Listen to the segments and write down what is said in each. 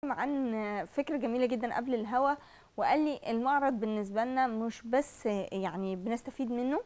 عن فكرة جميلة جدا قبل الهوا وقال لي المعرض بالنسبة لنا مش بس يعني بنستفيد منه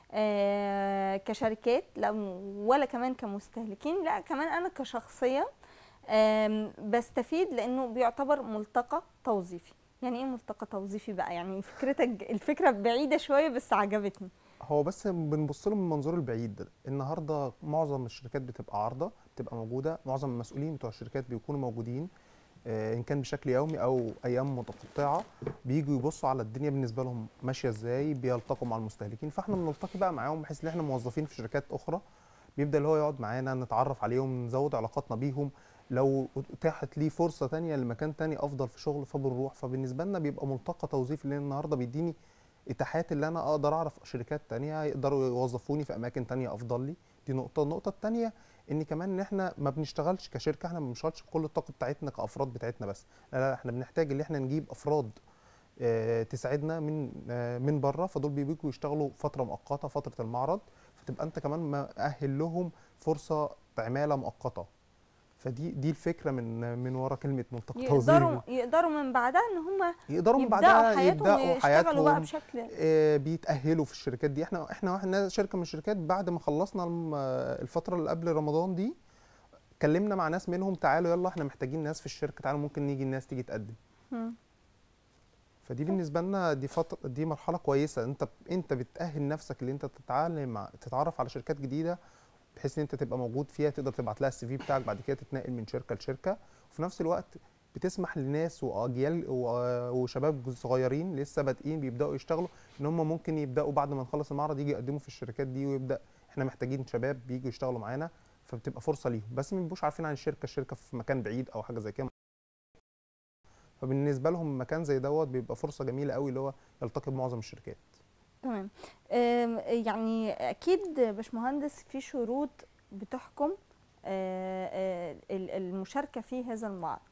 آه، كشركات لا ولا كمان كمستهلكين لا كمان انا كشخصيا آم، بستفيد لانه بيعتبر ملتقى توظيفي يعني ايه ملتقى توظيفي بقى يعني فكرتك الفكرة بعيدة شوية بس عجبتني هو بس بنبص له من المنظور البعيد ده. النهارده معظم الشركات بتبقى عارضه بتبقى موجوده معظم المسؤولين بتوع الشركات بيكونوا موجودين آه، ان كان بشكل يومي او ايام متقطعه بييجوا يبصوا على الدنيا بالنسبه لهم ماشيه ازاي بيلتقوا مع المستهلكين فاحنا بنلتقي بقى معاهم بحيث ان احنا موظفين في شركات اخرى بيبدا اللي هو يقعد معانا نتعرف عليهم نزود علاقاتنا بيهم لو اتاحت ليه فرصه تانية لمكان تاني افضل في شغل فبنروح فبالنسبه لنا بيبقى ملتقى توظيفي لان النهارده بيديني اتاحات اللي انا اقدر اعرف شركات تانية يقدروا يوظفوني في اماكن تانية افضل لي دي نقطه النقطه التانية ان كمان ان احنا ما بنشتغلش كشركه احنا ما بنشتغلش كل الطاقه بتاعتنا كافراد بتاعتنا بس لا لا احنا بنحتاج ان احنا نجيب افراد آه، تساعدنا من آه، من بره فدول بيجوا يشتغلوا فتره مؤقته فتره المعرض فتبقى انت كمان مأهل لهم فرصه عماله مؤقته فدي دي الفكره من من ورا كلمه ملتقى يقدروا توظيفي يقدروا من بعدها ان هم يقدروا من يبداوا بعدها حياتهم يبداوا ويشتغلوا بقى حياتهم بشكل آه، بيتأهلوا في الشركات دي احنا احنا احنا شركه من الشركات بعد ما خلصنا الم- الفتره اللي قبل رمضان دي كلمنا مع ناس منهم تعالوا يلا احنا محتاجين ناس في الشركه تعالوا ممكن نيجي الناس تيجي تقدم مم. فدي بالنسبه لنا دي فتره دي مرحله كويسه انت انت بتأهل نفسك ان انت تتعلم مع- تتعرف على شركات جديده بحيث ان انت تبقى موجود فيها تقدر تبعت لها السي في بتاعك بعد كده تتنقل من شركه لشركه وفي نفس الوقت بتسمح لناس واجيال و- وشباب صغيرين لسه بادئين بيبداوا يشتغلوا ان هم ممكن يبداوا بعد ما نخلص المعرض يجي يقدموا في الشركات دي ويبدا احنا محتاجين شباب بييجوا يشتغلوا معانا فبتبقى فرصه ليهم بس ما بيبقوش عارفين عن الشركه الشركه في مكان بعيد او حاجه زي كده فبالنسبه لهم مكان زي دوت بيبقى فرصه جميله قوي اللي هو يلتقي بمعظم الشركات تمام أم، يعني اكيد باشمهندس في شروط بتحكم آه، آه، ال- المشاركه في هذا المعرض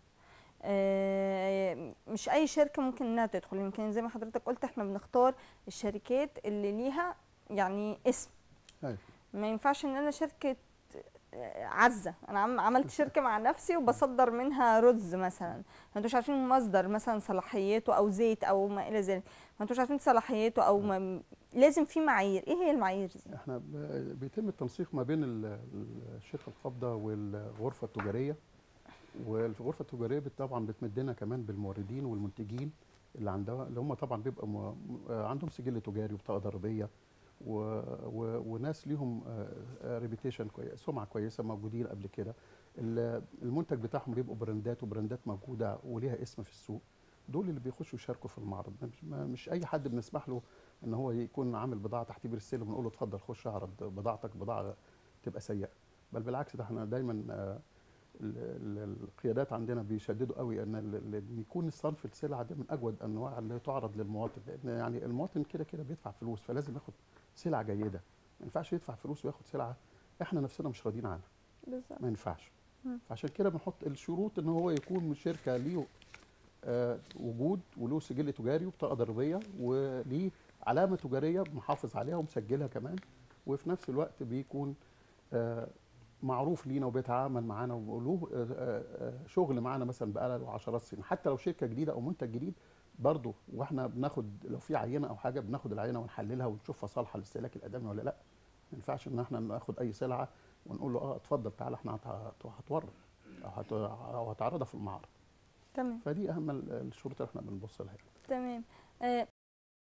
آه، مش اي شركه ممكن انها تدخل يمكن زي ما حضرتك قلت احنا بنختار الشركات اللي ليها يعني اسم أيوة. ما ينفعش ان انا شركه آه، عزه انا عم- عملت شركه مع نفسي وبصدر منها رز مثلا ما انتوش عارفين مصدر مثلا صلاحيته او زيت او ما الى ذلك ما انتوش عارفين صلاحيته او ما لازم في معايير ايه هي المعايير دي احنا ب- بيتم التنسيق ما بين ال- ال- الشركه القابضه والغرفه التجاريه والغرفه التجاريه بت- طبعا بتمدنا كمان بالموردين والمنتجين اللي عندها اللي هم طبعا بيبقى م- عندهم سجل تجاري وبطاقه ضريبيه و و وناس ليهم ريبيتيشن كويس سمعه كويسه موجودين قبل كده ال- المنتج بتاعهم بيبقوا براندات وبراندات موجوده وليها اسم في السوق دول اللي بيخشوا يشاركوا في المعرض مش, ما- مش اي حد بنسمح له ان هو يكون عامل بضاعه تحت بير السلم ونقول له اتفضل خش اعرض بضاعتك بضاعه تبقى سيئه بل بالعكس ده احنا دايما آه، ال- ال- القيادات عندنا بيشددوا قوي ان ال- ال- إن يكون الصنف السلعه ده من اجود انواع اللي تعرض للمواطن لان يعني المواطن كده كده بيدفع فلوس فلازم ياخد سلعه جيده ما ينفعش يدفع فلوس وياخد سلعه احنا نفسنا مش راضيين عنها بالظبط ما ينفعش مم. فعشان كده بنحط الشروط ان هو يكون من شركه ليه آه وجود وله سجل تجاري وبطاقه ضريبيه وليه علامه تجاريه محافظ عليها ومسجلها كمان وفي نفس الوقت بيكون آه معروف لينا وبيتعامل معانا وله آه، آه، آه، شغل معانا مثلا بقاله عشرات سنين حتى لو شركه جديده او منتج جديد برضه واحنا بناخد لو في عينه او حاجه بناخد العينه ونحللها ونشوفها صالحه للاستهلاك الادمي ولا لا ما ينفعش ان احنا ناخد اي سلعه ونقول له اه اتفضل تعالى احنا هت- هتورد او هت- أو هتعرضها في المعرض تمام فدي اهم ال- الشروط اللي احنا بنبص لها تمام آه،